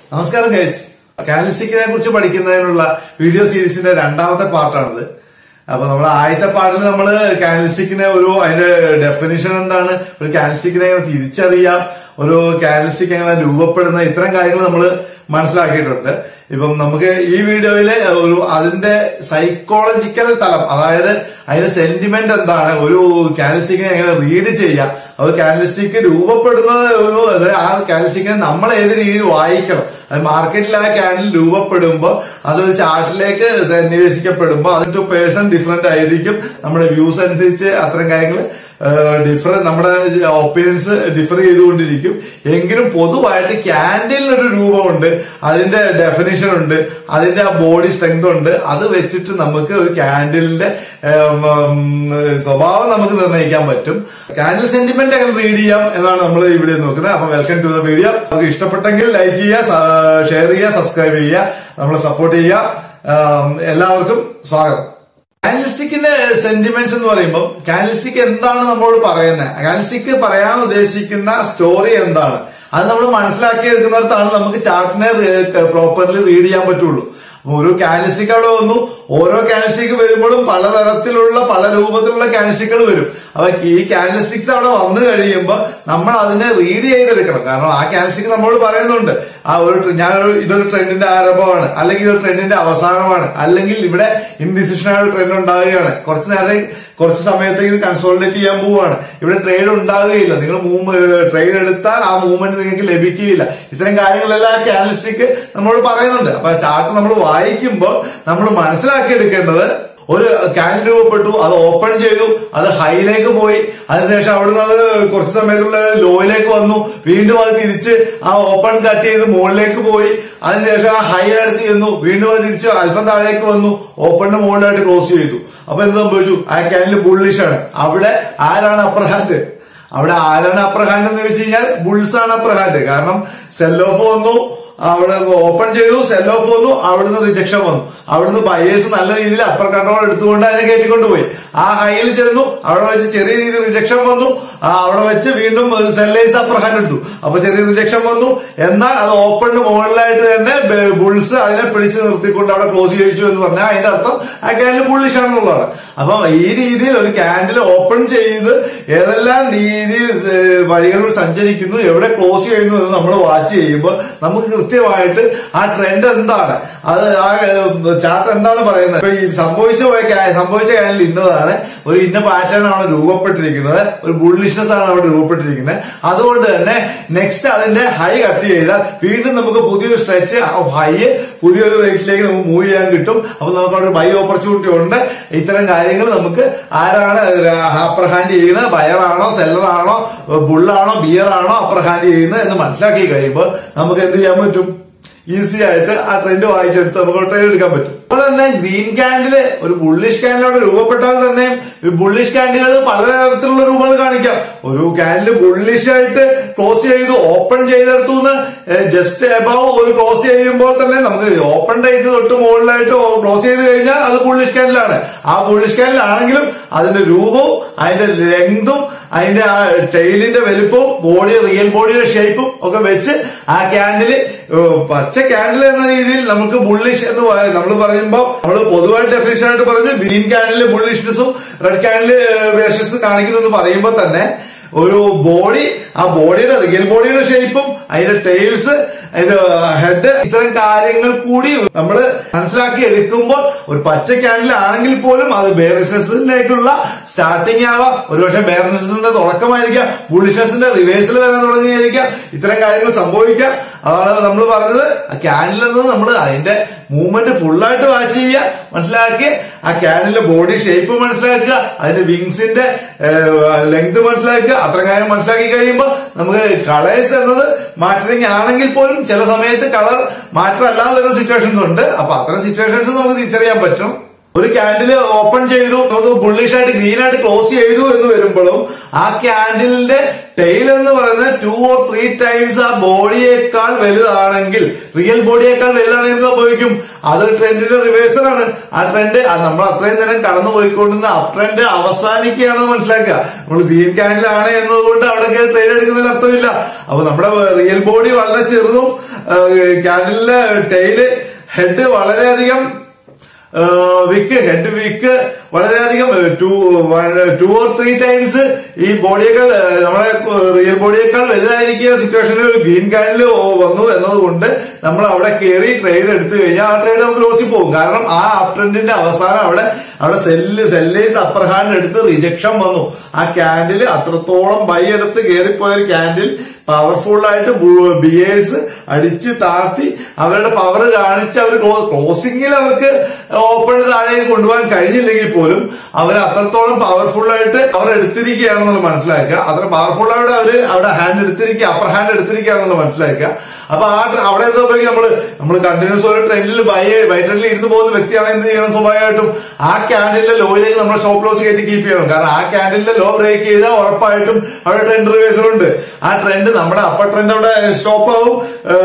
നമസ്കാരം ഗൈസ് കാലിസ്റ്റിക്കിനെ കുറിച്ച് പഠിക്കുന്നതിനുള്ള വീഡിയോ സീരീസിന്റെ രണ്ടാമത്തെ പാർട്ടാണിത് അപ്പൊ നമ്മൾ ആദ്യത്തെ പാർട്ടിൽ നമ്മൾ കാലിസ്റ്റിക്കിനെ ഒരു അതിന്റെ ഡെഫിനിഷൻ എന്താണ് ഒരു കാലിസ്റ്റിക്കിനെ എങ്ങനെ തിരിച്ചറിയാം ഒരു കാലിസ്റ്റിക് എങ്ങനെ രൂപപ്പെടുന്ന ഇത്തരം കാര്യങ്ങൾ നമ്മൾ മനസ്സിലാക്കിയിട്ടുണ്ട് ഇപ്പം നമുക്ക് ഈ വീഡിയോയില് ഒരു അതിന്റെ സൈക്കോളജിക്കൽ തലം അതായത് അതിന്റെ സെന്റിമെന്റ് എന്താണ് ഒരു കാലിസ്റ്റിക്കിനെ എങ്ങനെ റീഡ് ചെയ്യാം അത് കാലിസ്റ്റിക് രൂപപ്പെടുന്നത് ഒരു അത് ആ കാലിസ്റ്റിക്കിനെ നമ്മൾ ഏത് രീതിയിൽ വായിക്കണം അത് മാർക്കറ്റിൽ ആ ക്യാൻഡിൽ രൂപപ്പെടുമ്പോൾ അതൊരു ചാർട്ടിലേക്ക് സന്നിവേശിക്കപ്പെടുമ്പോൾ അതിന്റെ പേഴ്സൺ ഡിഫറെന്റ് ആയിരിക്കും നമ്മുടെ വ്യൂസ് അനുസരിച്ച് അത്തരം കാര്യങ്ങൾ ഡിഫറെന്റ് നമ്മുടെ ഒപ്പീനിയൻസ് ഡിഫർ ചെയ്തുകൊണ്ടിരിക്കും എങ്കിലും പൊതുവായിട്ട് ക്യാൻഡിലിനൊരു രൂപമുണ്ട് അതിന്റെ ഡെഫിനിഷൻ ഉണ്ട് അതിന്റെ ആ ബോഡി സ്ട്രെങ്ത് ഉണ്ട് അത് വെച്ചിട്ട് നമുക്ക് ഒരു ക്യാൻഡിലിന്റെ സ്വഭാവം നമുക്ക് നിർണ്ണയിക്കാൻ പറ്റും ക്യാൻഡിൽ സെന്റിമെന്റ് എങ്ങനെ റീഡ് ചെയ്യാം എന്നാണ് നമ്മൾ ഈ വീഡിയോ നോക്കുന്നത് അപ്പൊ വെൽക്കം ടു ദ വീഡിയോ നമുക്ക് ഇഷ്ടപ്പെട്ടെങ്കിൽ ലൈക്ക് ചെയ്യുക ഷെയർ ചെയ്യുക സബ്സ്ക്രൈബ് ചെയ്യുക നമ്മളെ സപ്പോർട്ട് ചെയ്യുക ഉം, എല്ലാവർക്കും സ്വാഗതം കാനലിസ്റ്റിക്കിന്റെ സെന്റിമെന്റ്സ് എന്ന് പറയുമ്പോൾ കാനലിസ്റ്റിക് എന്താണ് നമ്മളോട് പറയുന്നത് കാനലിസ്റ്റിക് പറയാൻ ഉദ്ദേശിക്കുന്ന സ്റ്റോറി എന്താണ് അത് നമ്മൾ മനസ്സിലാക്കിയെടുക്കുന്നിടത്താണ് നമുക്ക് ചാർട്ടിനെ പ്രോപ്പർലി റീഡ് ചെയ്യാൻ പറ്റുള്ളൂ അപ്പൊ ഒരു കാനലിസ്റ്റിക് അവിടെ വന്നു ഓരോ കാനലിസ്റ്റിക് വരുമ്പോഴും പലതരത്തിലുള്ള പല രൂപത്തിലുള്ള കാനലിസ്റ്റിക്കുകൾ വരും അപ്പൊ ഈ കാനലിസ്റ്റിക്സ് അവിടെ വന്നു കഴിയുമ്പോൾ നമ്മൾ അതിനെ റീഡ് ചെയ്തെടുക്കണം കാരണം ആ കാനലിസ്റ്റിക് നമ്മളോട് പറയുന്നുണ്ട് ആ ഒരു ട്ര- ഞാൻ ഒരു- ഇതൊരു ട്രെൻഡിന്റെ ആരംഭമാണ് അല്ലെങ്കിൽ ഇതൊരു ട്രെൻഡിന്റെ അവസാനമാണ് അല്ലെങ്കിൽ ഇവിടെ ഇൻഡിസിഷനായ ഒരു ട്രെൻഡ് ഉണ്ടാവുകയാണ് കുറച്ച് നേരം കുറച്ച് സമയത്തേക്ക് ഇത് കൺസോളിഡേറ്റ് ചെയ്യാൻ പോവുകയാണ് ഇവിടെ ട്രേഡ് ഉണ്ടാവുകയില്ല നിങ്ങൾ ട്രേഡ് എടുത്താൽ ആ മൂവ്മെന്റ് നിങ്ങൾക്ക് ലഭിക്കുകയില്ല ഇത്തരം കാര്യങ്ങളെല്ലാം കാനലിസ്റ്റിക് നമ്മളോട് പറയുന്നുണ്ട് അപ്പൊ ചാർട്ട് നമ്മൾ വായിക്കുമ്പോൾ നമ്മൾ മനസ്സിലാക്കിയെടുക്കേണ്ടത് ഒരു ക്യാൻ രൂപപ്പെട്ടു അത് ഓപ്പൺ ചെയ്തു അത് ഹൈയിലേക്ക് പോയി അതിനുശേഷം അവിടുന്ന് അത് കുറച്ച് സമയത്തുള്ള ലോയിലേക്ക് വന്നു വീണ്ടും അത് തിരിച്ച് ആ ഓപ്പൺ കട്ട് ചെയ്ത് മുകളിലേക്ക് പോയി അതിനുശേഷം ആ ഹൈ അടുത്ത് ചെന്നു വീണ്ടും അത് തിരിച്ച് അല്പം താഴേക്ക് വന്നു ഓപ്പണിന്റെ മുകളിലായിട്ട് ക്ലോസ് ചെയ്തു അപ്പൊ എന്ത് സംഭവിച്ചു ആ ക്യാനിൽ ബുള്ളിഷ് ആണ് അവിടെ ആരാണ് അപ്പർ ഹാൻഡ് അവിടെ ആരാണ് അപ്പർ ഹാൻഡ് എന്ന് വെച്ച് കഴിഞ്ഞാൽ ബുൾസ് ആണ് അപ്പർ ഹാൻഡ് കാരണം സെൽ ഓഫ് വന്നു അവിടെ ഓപ്പൺ ചെയ്തു സെൽ ഓഫ് വന്നു അവിടുന്ന് റിജക്ഷൻ വന്നു അവിടുന്ന് ബയേഴ്സ് നല്ല രീതിയിൽ അപ്പർ കൺട്രോൾ എടുത്തുകൊണ്ട് അതിനെ കയറ്റിക്കൊണ്ട് പോയി ആ ഹൈയിൽ ചെന്നു അവിടെ വെച്ച് ചെറിയ രീതിയിൽ റിജക്ഷൻ വന്നു ആ അവിടെ വെച്ച് വീണ്ടും സെല്ലേഴ്സ് അപ്പർ ഹാൻഡ് എടുത്തു അപ്പൊ ചെറിയ റിജക്ഷൻ വന്നു എന്നാൽ അത് ഓപ്പണിന് മുകളിലായിട്ട് തന്നെ ബുൾസ് അതിനെ പിടിച്ച് നിർത്തിക്കൊണ്ട് അവിടെ ക്ലോസ് ചെയ്യിച്ചു എന്ന് പറഞ്ഞാൽ അതിന്റെ അർത്ഥം ആ ക്യാൻഡിൽ ബുള്ളിഷ് ആണെന്നുള്ളതാണ് അപ്പം ഈ രീതിയിൽ ഒരു ക്യാൻഡിൽ ഓപ്പൺ ചെയ്ത് ഏതെല്ലാം രീതിയിൽ ഏഹ്, വഴികളിൽ സഞ്ചരിക്കുന്നു എവിടെ ക്ലോസ് ചെയ്യുന്നു എന്ന് നമ്മൾ വാച്ച് ചെയ്യുമ്പോൾ നമുക്ക് കൃത്യമായിട്ട് ആ ട്രെൻഡ് എന്താണ് അത് ആ ചാർട്ട് എന്താണ് പറയുന്നത് ഇപ്പൊ ഈ സംഭവിച്ച പോയ ca- സംഭവിച്ച ക്യാൻഡിൽ ഇന്നതാണ് ഒരു ഇന്ന പാറ്റേൺ ആണ് രൂപപ്പെട്ടിരിക്കുന്നത് ഒരു ബുള്ളിഷ്നെസ് ആണ് അവിടെ രൂപപ്പെട്ടിരിക്കുന്നത് അതുകൊണ്ട് തന്നെ നെക്സ്റ്റ് അതിന്റെ ഹൈ കട്ട് ചെയ്താൽ വീണ്ടും നമുക്ക് പുതിയൊരു സ്ട്രെച്ച് ഹൈ പുതിയൊരു റേറ്റിലേക്ക് നമുക്ക് മൂവ് ചെയ്യാൻ കിട്ടും അപ്പൊ നമുക്ക് അവിടെ ഒരു ബൈ ഓപ്പർച്യൂണിറ്റി ഉണ്ട് ഇത്തരം കാര്യങ്ങൾ നമുക്ക് ആരാണ് അപ്പർ ഹാൻഡ് ചെയ്യുന്നത് ബയറാണോ സെല്ലറാണോ ബുള്ളാണോ ബിയർ ആണോ അപ്പർ ഹാൻഡ് ചെയ്യുന്നത് എന്ന് മനസ്സിലാക്കി കഴിയുമ്പോൾ നമുക്ക് എന്ത് ചെയ്യാൻ പറ്റും ഈസി ആയിട്ട് ആ ട്രെൻഡ് വായിച്ചെടുത്ത് നമുക്ക് ട്രെയിൻ എടുക്കാൻ പറ്റും അതുപോലെ തന്നെ ഗ്രീൻ ക്യാൻഡില് ഒരു ബുള്ളിഷ് ക്യാൻഡിലോട് രൂപപ്പെട്ടാൽ തന്നെ ബുള്ളിഷ് ക്യാൻഡിലുകൾ പലതരത്തിലുള്ള രൂപങ്ങൾ കാണിക്കാം ഒരു ക്യാൻഡിൽ ബുള്ളിഷ് ആയിട്ട് ക്ലോസ് ചെയ്തു ഓപ്പൺ ചെയ്തെടുത്തു ജസ്റ്റ് എബവ് ഒരു ക്ലോസ് ചെയ്യുമ്പോൾ തന്നെ നമുക്ക് ഓപ്പൺ റേറ്റ് തൊട്ട് മുകളിലായിട്ട് ക്ലോസ് ചെയ്ത് കഴിഞ്ഞാൽ അത് ബുള്ളിഷ് ക്യാൻഡിലാണ് ആ ബുള്ളിഷ് ക്യാൻഡിലാണെങ്കിലും അതിന്റെ രൂപവും അതിന്റെ ലെങ്തും അതിന്റെ ആ ടെയിലിന്റെ വലുപ്പവും ബോഡി റിയൽ ബോഡിയുടെ ഷേപ്പും ഒക്കെ വെച്ച് ആ ക്യാൻഡില് പച്ച ക്യാൻഡിൽ എന്ന രീതിയിൽ നമുക്ക് ബുള്ളിഷ് എന്ന് പറയാം നമ്മൾ പറയുമ്പോൾ നമ്മൾ പൊതുവായിട്ട് ഡെഫിനേഷൻ ആയിട്ട് പറഞ്ഞു ഗ്രീൻ ക്യാൻഡില് ബുള്ളിഷ്നെസ്സും റെഡ് ക്യാൻഡില് ബേഷ്നെസ് കാണിക്കുന്നു എന്ന് പറയുമ്പോൾ തന്നെ ഒരു ബോഡി ആ ബോഡിയുടെ റിയൽ ബോഡിയുടെ ഷേപ്പും അതിന്റെ ടെയിൽസ് അതിന്റെ ഹെഡ് ഇത്തരം കാര്യങ്ങൾ കൂടി നമ്മൾ മനസ്സിലാക്കി എടുക്കുമ്പോൾ ഒരു പച്ച ക്യാൻഡിൽ ആണെങ്കിൽ പോലും അത് ബെയറിഷ്നെസ്സിലേക്കുള്ള സ്റ്റാർട്ടിങ് ആവാം ഒരുപക്ഷെ ബെയറിഷ്നെസിന്റെ തുടക്കമായിരിക്കാം ബുളിഷ്നെസിന്റെ റിവേഴ്സൽ വരാൻ തുടങ്ങിയായിരിക്കാം ഇത്തരം കാര്യങ്ങൾ സംഭവിക്കാം അതാണ് നമ്മൾ പറഞ്ഞത് ആ ക്യാൻഡിൽ എന്നത് നമ്മൾ അതിന്റെ മൂവ്മെന്റ് ഫുള്ളായിട്ട് വാച്ച് ചെയ്യുക മനസ്സിലാക്കി ആ ക്യാനിലെ ബോഡി ഷേപ്പ് മനസ്സിലാക്കുക അതിന്റെ വിങ്സിന്റെ ലെങ്ത് മനസ്സിലാക്കുക അത്ര കാര്യം മനസ്സിലാക്കി കഴിയുമ്പോൾ നമുക്ക് കളേഴ്സ് എന്നത് മാറ്ററിങ് ആണെങ്കിൽ പോലും ചില സമയത്ത് കളർ മാറ്റമല്ലാതെ വരുന്ന സിറ്റുവേഷൻസ് ഉണ്ട് അപ്പൊ അത്തരം സിറ്റുവേഷൻസ് നമുക്ക് തിരിച്ചറിയാൻ പറ്റും ഒരു ക്യാൻഡിൽ ഓപ്പൺ ചെയ്തു നമുക്ക് ബുള്ളിഷ് ആയിട്ട് ഗ്രീൻ ആയിട്ട് ക്ലോസ് ചെയ്തു എന്ന് വരുമ്പോഴും ആ ക്യാൻഡിലിന്റെ ടെയിൽ എന്ന് പറയുന്നത് ടു ഓർ ത്രീ ടൈംസ് ആ ബോഡിയേക്കാൾ വലുതാണെങ്കിൽ റിയൽ ബോഡിയേക്കാൾ വലുതാണെങ്കിൽ എന്ത് സംഭവിക്കും അത് ട്രെൻഡിന്റെ റിവേഴ്സൽ ആണ് ആ ട്രെൻഡ് നമ്മൾ അത്രയും നേരം കടന്നു പോയിക്കൊണ്ടിരുന്ന അപ് ട്രെൻഡ് അവസാനിക്കുകയാണെന്ന് മനസ്സിലാക്കുക നമ്മൾ ഗ്രീൻ ക്യാൻഡിലാണ് എന്നതുകൊണ്ട് അവിടെ ട്രേഡ് എടുക്കുന്നതിന് അർത്ഥമില്ല അപ്പൊ നമ്മുടെ റിയൽ ബോഡി വളരെ ചെറുതും ക്യാൻഡിലിന്റെ ടെയില് ഹെഡ് വളരെയധികം വിക്ക് ഹെഡ് വിക്ക് വളരെയധികം two two or three times ഈ ബോഡിയേക്കാൾ ഏഹ്, നമ്മുടെ റിയൽ ബോഡിയേക്കാൾ വലുതായിരിക്കുന്ന സിറ്റുവേഷനിൽ ഒരു ഗ്രീൻ കാനിൽ വന്നു എന്നതുകൊണ്ട് നമ്മൾ അവിടെ കയറി ട്രേഡ് എടുത്തു കഴിഞ്ഞാൽ ആ ട്രേഡ് നമുക്ക് ലോസിൽ പോകും കാരണം ആ അപ് ട്രെൻഡിന്റെ അവസാനം അവിടെ അവിടെ സെല്ല് സെല്ലേസ് അപ്പർ ഹാൻഡ് എടുത്ത് റിജക്ഷൻ വന്നു ആ ക്യാൻഡിൽ അത്രത്തോളം ബൈ എടുത്ത് കയറിപ്പോയ ഒരു ക്യാൻഡിൽ പവർഫുൾ ആയിട്ട് ബി എസ് അടിച്ച് താഴ്ത്തി അവരുടെ പവർ കാണിച്ച് അവർ ക്ലോസിംഗിൽ അവർക്ക് ഓപ്പൺ താഴേക്ക് കൊണ്ടുപോകാൻ കഴിഞ്ഞില്ലെങ്കിൽ പോലും അവർ അത്രത്തോളം പവർഫുൾ ആയിട്ട് അവർ എടുത്തിരിക്കുകയാണെന്ന് മനസ്സിലാക്കുക അത്ര പവർഫുൾ ആയിട്ട് അവര് അവിടെ ഹാൻഡ് എടുത്തിരിക്കുക അപ്പർ ഹാൻഡ് എടുത്തിരിക്കുകയാണെന്ന് മനസ്സിലാക്കുക അപ്പൊ ആ ട്ര- അവിടെ എന്താ പറയുക നമ്മള് നമ്മൾ കണ്ടിന്യൂസ് ഒരു ട്രെൻഡിൽ ബൈ ബൈ ട്രെൻഡിൽ ഇരുന്ന് പോകുന്ന വ്യക്തിയാണ് എന്ത് ചെയ്യണം സ്വാഭാവികമായിട്ടും ആ ക്യാൻഡിലിന്റെ ലോയിലേക്ക് നമ്മൾ സ്റ്റോപ്പ് ലോസ് കയറ്റി കീപ്പ് ചെയ്യണം കാരണം ആ ക്യാൻഡിലിന്റെ ലോ ബ്രേക്ക് ചെയ്താൽ ഉറപ്പായിട്ടും അവിടെ ട്രെൻഡ് റിവേഴ്സൽ ഉണ്ട് ആ ട്രെൻഡ് നമ്മുടെ അപ്പർ ട്രെൻഡ് അവിടെ സ്റ്റോപ്പ് ആവും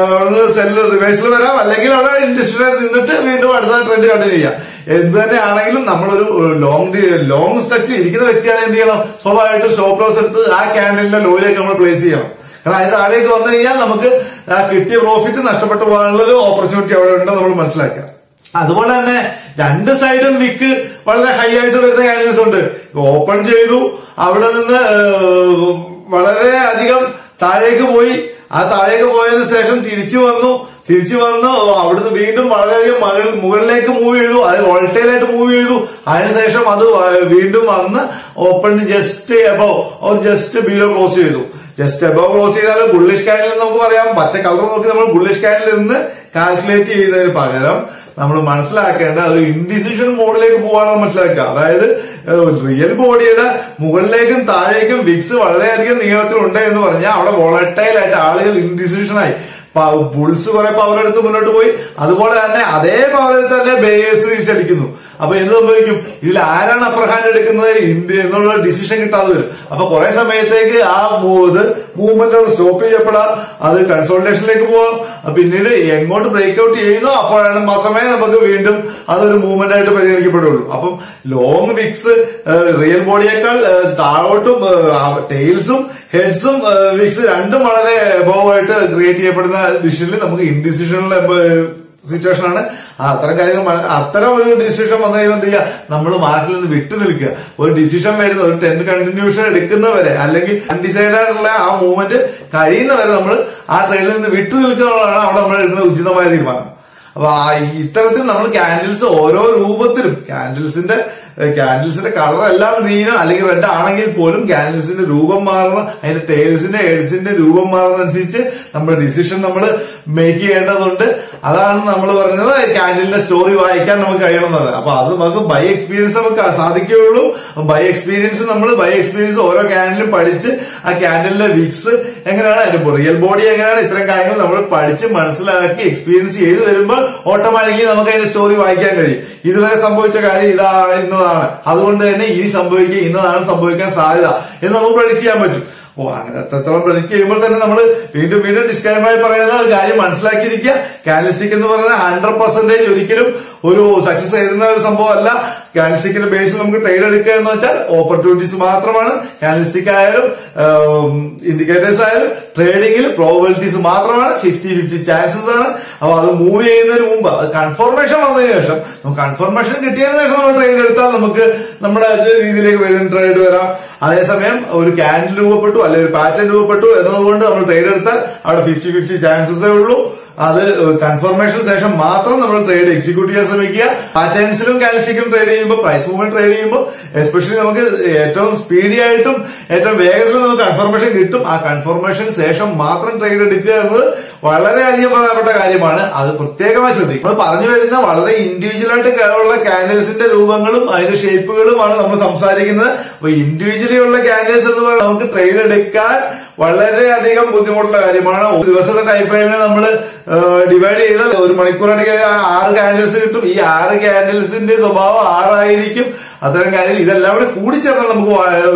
സെല്ല് റിവേഴ്സൽ വരാം അല്ലെങ്കിൽ അവിടെ ഇൻഡസ്ട്രിയിൽ നിന്നിട്ട് വീണ്ടും അടുത്ത ട്രെൻഡ് കണ്ടിന്യൂ ചെയ്യാം എന്ത് തന്നെ ആണെങ്കിലും നമ്മളൊരു ലോങ് ലോങ് സ്ട്രക്ചർ ഇരിക്കുന്ന വ്യക്തിയാണ് എന്ത് ചെയ്യണം സ്വാഭാവികമായിട്ടും സ്റ്റോപ്പ് ലോസ് എടുത്ത് ആ ക്യാൻഡിലിന്റെ ലോയിലേക്ക് നമ്മൾ പ്ലേസ് ചെയ്യണം കാരണം അത് താഴേക്ക് വന്നു കഴിഞ്ഞാൽ നമുക്ക് ആ കിട്ടിയ പ്രോഫിറ്റ് നഷ്ടപ്പെട്ടു പോകാനുള്ള ഒരു ഓപ്പർച്യൂണിറ്റി അവിടെ ഉണ്ടെന്ന് നമ്മൾ മനസ്സിലാക്കുക അതുപോലെ തന്നെ രണ്ട് സൈഡും വിക്ക് വളരെ ഹൈ ആയിട്ട് വരുന്ന കാൻഡിൽസ് ഉണ്ട് ഓപ്പൺ ചെയ്തു അവിടെ നിന്ന് ഏഹ്, വളരെ അധികം താഴേക്ക് പോയി ആ താഴേക്ക് പോയതിനു ശേഷം തിരിച്ചു വന്നു തിരിച്ചു വന്നു അവിടുന്ന് വീണ്ടും വളരെയധികം മകൾ- മുകളിലേക്ക് മൂവ് ചെയ്തു അത് വോൾട്ടൈലായിട്ട് മൂവ് ചെയ്തു അതിനുശേഷം അത് വ- വീണ്ടും വന്ന് open just above or just below close ചെയ്തു ജസ്റ്റ് എബോ ക്ലോസ് ചെയ്താൽ ബുള്ളിഷ് കാനിൽ നമുക്ക് പറയാം പച്ച കളർ നോക്കി നമ്മൾ ബുള്ളിഷ് കാനിൽ നിന്ന് കാൽക്കുലേറ്റ് ചെയ്യുന്നതിന് പകരം നമ്മൾ മനസ്സിലാക്കേണ്ട അത് ഇൻഡിസിഷൻ മോഡിലേക്ക് പോവാണെന്ന് മനസ്സിലാക്കുക അതായത് റിയൽ ബോഡിയുടെ മുകളിലേക്കും താഴേക്കും വിക്സ് വളരെയധികം നീളത്തിലുണ്ട് എന്ന് പറഞ്ഞാൽ അവിടെ വോളറ്റൈൽ ആയിട്ട് ആളുകൾ ഇൻഡിസിഷൻ ആയി ബുൾസ് കുറെ പവർ എടുത്ത് മുന്നോട്ട് പോയി അതുപോലെ തന്നെ അതേ പവറിൽ തന്നെ ബേയേഴ്സ് തിരിച്ചടിക്കുന്നു അപ്പൊ എന്ത് സംഭവിക്കും ഇതിൽ ആരാണ് അപ്പർ ഹാൻഡ് എടുക്കുന്നത് ഇന്ത്യ എന്നുള്ള ഡിസിഷൻ കിട്ടാതെ വരും അപ്പൊ കുറെ സമയത്തേക്ക് ആ move- ഇത് മൂവ്മെന്റ് അവിടെ സ്റ്റോപ്പ് ചെയ്യപ്പെടാം അത് കൺസോൾട്ടേഷനിലേക്ക് പോവാം അപ്പൊ പിന്നീട് എങ്ങോട്ട് ബ്രേക്ക് ഔട്ട് ചെയ്യുന്നോ അപ്പോഴാണ് മാത്രമേ നമുക്ക് വീണ്ടും അതൊരു മൂവ്മെന്റ് ആയിട്ട് പരിഗണിക്കപ്പെടുള്ളൂ അപ്പം ലോങ് വിക്സ് റിയൽ ബോഡിയേക്കാൾ ഏഹ്, താഴോട്ടും ടെയിൽസും ഹെഡ്സും വിക്സ് രണ്ടും വളരെ എബോവ് ആയിട്ട് ക്രിയേറ്റ് ചെയ്യപ്പെടുന്ന ഡിസിഷനിൽ നമുക്ക് ഇൻഡിസിഷനിലെ സിറ്റുവേഷൻ ആണ് ആ അത്തരം കാര്യങ്ങൾ മ- അത്തരം ഒരു ഡിസിഷൻ വന്നു കഴിയുമ്പോൾ എന്ത് ചെയ്യുക നമ്മൾ മാർക്കിൽ നിന്ന് വിട്ടു നിൽക്കുക ഒരു ഡിസിഷൻ വരുന്ന ഒരു ടെൻ കണ്ടിന്യൂഷൻ എടുക്കുന്നവരെ അല്ലെങ്കിൽ അൺഡിസൈഡ് ആയിട്ടുള്ള ആ മൂവ്മെന്റ് കഴിയുന്നവരെ നമ്മൾ ആ ട്രെയിനിൽ നിന്ന് വിട്ടു നിൽക്കുന്നതാണ് അവിടെ നമ്മൾ എടുക്കുന്ന ഉചിതമായ തീരുമാനം അപ്പൊ ആ ഇത്തരത്തിൽ നമ്മൾ ക്യാൻഡിൽസ് ഓരോ രൂപത്തിലും ക്യാൻഡിൽസിന്റെ ക്യാൻഡിൽസിന്റെ കളർ എല്ലാം ഗ്രീനോ അല്ലെങ്കിൽ റെഡ് ആണെങ്കിൽ പോലും ക്യാൻഡിൽസിന്റെ രൂപം മാറുന്ന അതിന്റെ ടേൽസിന്റെ ഹെഡ്സിന്റെ രൂപം മാറുന്നതനുസരിച്ച് നമ്മുടെ ഡിസിഷൻ നമ്മൾ മേക്ക് ചെയ്യേണ്ടതുണ്ട് അതാണ് നമ്മൾ പറഞ്ഞത് ക്യാൻഡിലിന്റെ സ്റ്റോറി വായിക്കാൻ നമുക്ക് കഴിയണമെന്നത് അപ്പൊ അത് നമുക്ക് ബൈ എക്സ്പീരിയൻസ് നമുക്ക് സാധിക്കുകയുള്ളൂ ബൈ എക്സ്പീരിയൻസ് നമ്മൾ ബൈ എക്സ്പീരിയൻസ് ഓരോ ക്യാൻഡിലും പഠിച്ച് ആ ക്യാൻഡിലിന്റെ വിക്സ് എങ്ങനെയാണ് അതിന്റെ റിയൽ ബോഡി എങ്ങനെയാണ് ഇത്തരം കാര്യങ്ങൾ നമ്മൾ പഠിച്ച് മനസ്സിലാക്കി എക്സ്പീരിയൻസ് ചെയ്ത് വരുമ്പോൾ ഓട്ടോമാറ്റിക്കലി നമുക്ക് അതിന്റെ സ്റ്റോറി വായിക്കാൻ കഴിയും ഇതുവരെ സംഭവിച്ച കാര്യം ഇതാണ് ഇന്നതാണ് അതുകൊണ്ട് തന്നെ ഇനി സംഭവിക്കുക ഇന്നതാണ് സംഭവിക്കാൻ സാധ്യത എന്ന് നമുക്ക് പ്രഡിക്റ്റ് ചെയ്യാൻ പറ്റും ഓ അങ്ങനെ എത്രത്തോളം പ്രഡിക്റ്റ് ചെയ്യുമ്പോൾ തന്നെ നമ്മൾ വീണ്ടും വീണ്ടും ഡിസ്ക്രൈബായി പറയുന്ന ഒരു കാര്യം മനസ്സിലാക്കിയിരിക്കുക കാലിസ്റ്റിക് എന്ന് പറയുന്നത് ഹൺഡ്രഡ് പെർസെന്റേജ് ഒരിക്കലും ഒരു സക്സസ് ചെയ്യുന്ന ഒരു സംഭവമല്ല കാലിസ്റ്റിക്കിന്റെ ബേസിൽ നമുക്ക് ട്രേഡ് എടുക്കുക എന്ന് വെച്ചാൽ ഓപ്പർച്യൂണിറ്റീസ് മാത്രമാണ് കാലിസ്റ്റിക് ആയാലും ഇൻഡിക്കേറ്റേഴ്സ് ആയാലും ട്രേഡിംഗിൽ പ്രോബിലിറ്റീസ് മാത്രമാണ് ഫിഫ്റ്റി ഫിഫ്റ്റി ചാൻസസ് ആണ് അപ്പൊ അത് മൂവ് ചെയ്യുന്നതിന് മുമ്പ് അത് കൺഫർമേഷൻ വന്നതിന് ശേഷം നമുക്ക് കൺഫർമേഷൻ കിട്ടിയതിനു ശേഷം നമ്മൾ ട്രേഡ് എടുത്താൽ നമുക്ക് നമ്മുടെ അതേ രീതിയിലേക്ക് വരും ട്രേഡ് വരാം അതേസമയം ഒരു ക്യാൻഡിൽ രൂപപ്പെട്ടു അല്ലെങ്കിൽ ഒരു പാറ്റേൺ രൂപപ്പെട്ടു എന്നതുകൊണ്ട് നമ്മൾ ട്രേഡ് എടുത്താൽ അവിടെ ഫിഫ്റ്റി ഫിഫ്റ്റി ചാൻസസേ ഉള്ളൂ അത് കൺഫർമേഷൻ ശേഷം മാത്രം നമ്മൾ ട്രേഡ് എക്സിക്യൂട്ട് ചെയ്യാൻ ശ്രമിക്കുക പാറ്റേൺസിലും കാൽസ്റ്റിക്കും ട്രേഡ് ചെയ്യുമ്പോൾ പ്രൈസ് മൂവ്മെന്റ് ട്രേഡ് ചെയ്യുമ്പോൾ എസ്പെഷ്യലി നമുക്ക് ഏറ്റവും സ്പീഡി ആയിട്ടും ഏറ്റവും വേഗത്തിലും നമുക്ക് കൺഫർമേഷൻ കിട്ടും ആ കൺഫർമേഷൻ ശേഷം മാത്രം ട്രേഡ് എടുക്കുക എന്നത് വളരെയധികം പ്രധാനപ്പെട്ട കാര്യമാണ് അത് പ്രത്യേകമായി ശ്രദ്ധിക്കും നമ്മൾ പറഞ്ഞു വരുന്ന വളരെ ഇൻഡിവിജ്വൽ ആയിട്ട് ഉള്ള കാൻഡിൽസിന്റെ രൂപങ്ങളും അതിന്റെ ഷേപ്പുകളുമാണ് നമ്മൾ സംസാരിക്കുന്നത് അപ്പൊ ഇൻഡിവിജ്വലി ഉള്ള കാൻഡിൽസ് എന്ന് പറയുന്നത് നമുക്ക് ട്രേഡ് എടുക്കാൻ വളരെയധികം ബുദ്ധിമുട്ടുള്ള കാര്യമാണ് ഒരു ദിവസത്തെ ടൈം ഫ്രെയിമിനെ നമ്മൾ ഡിവൈഡ് ചെയ്താൽ ഒരു മണിക്കൂറാണെങ്കിൽ ആറ് കാൻഡിൽസ് കിട്ടും ഈ ആറ് കാൻഡിൽസിന്റെ സ്വഭാവം ആറായിരിക്കും അത്തരം കാര്യങ്ങൾ ഇതെല്ലാം കൂടി കൂടിച്ചേർന്നാൽ നമുക്ക് വ- ഒരു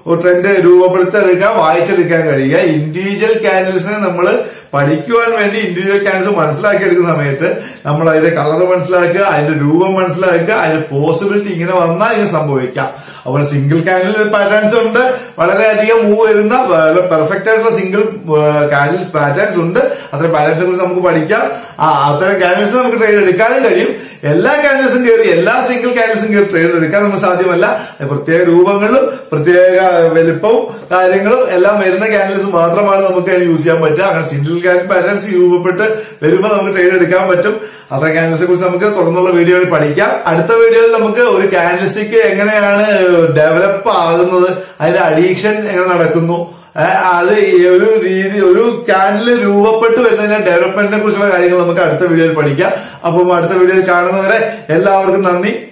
ട്രെൻഡ് രൂപപ്പെടുത്തിയെടുക്കാൻ വായിച്ചെടുക്കാൻ കഴിയുക ഇൻഡിവിജ്വൽ കാൻഡിൽസിനെ നമ്മൾ പഠിക്കുവാൻ വേണ്ടി ഇൻഡിവിജ്വൽ കാൻഡിൽസ് മനസ്സിലാക്കി എടുക്കുന്ന സമയത്ത് നമ്മൾ അതിന്റെ കളർ മനസ്സിലാക്കുക അതിന്റെ രൂപം മനസ്സിലാക്കുക അതിന്റെ പോസിബിലിറ്റി ഇങ്ങനെ വന്നാൽ ഇങ്ങനെ സംഭവിക്കാം അതുപോലെ സിംഗിൾ കാൻഡിൽ പാറ്റേൺസ് ഉണ്ട് വളരെയധികം മൂവ് വരുന്ന പെർഫെക്റ്റ് ആയിട്ടുള്ള സിംഗിൾ കാൻഡിൽ പാറ്റേൺസ് ഉണ്ട് അത്തരം പാറ്റേൺസിനെ കുറിച്ച് നമുക്ക് പഠിക്കാം ആ അത്തരം കാൻഡിൽസ് നമുക്ക് ട്രേഡ് എടുക്കാനും കഴിയും എല്ലാ കാൻഡിൽസും കയറി എല്ലാ സിംഗിൾ കാൻഡിൽസും കയറി ട്രേഡ് എടുക്കാൻ നമുക്ക് സാധ്യമല്ല അത് പ്രത്യേക രൂപങ്ങളും പ്രത്യേക വലിപ്പവും കാര്യങ്ങളും എല്ലാം വരുന്ന കാൻഡിൽസ് മാത്രമാണ് നമുക്ക് യൂസ് ചെയ്യാൻ പറ്റുക അങ്ങനെ സിംഗിൾ കാൻഡിൽ പാറ്റേൺസ് രൂപപ്പെട്ട് വരുമ്പോൾ നമുക്ക് ട്രേഡ് എടുക്കാൻ പറ്റും അത്തരം കാൻഡിൽസിനെ കുറിച്ച് നമുക്ക് തുടർന്നുള്ള വീഡിയോയിൽ പഠിക്കാം അടുത്ത വീഡിയോയിൽ നമുക്ക് ഒരു കാൻഡിൽസ്റ്റിക്ക് എങ്ങനെയാണ് ഡെവലപ്പ് ആകുന്നത് അതിന്റെ അഡീക്ഷൻ എങ്ങനെ നടക്കുന്നു ഏഹ് അത് ഈ ഒരു രീതി ഒരു കാൻഡിൽ രൂപപ്പെട്ട് വരുന്നതിന്റെ ഡെവലപ്മെന്റിനെ കുറിച്ചുള്ള കാര്യങ്ങൾ നമുക്ക് അടുത്ത വീഡിയോയിൽ പഠിക്കാം അപ്പം അടുത്ത വീഡിയോയിൽ കാണുന്നവരെ എല്ലാവർക്കും നന്ദി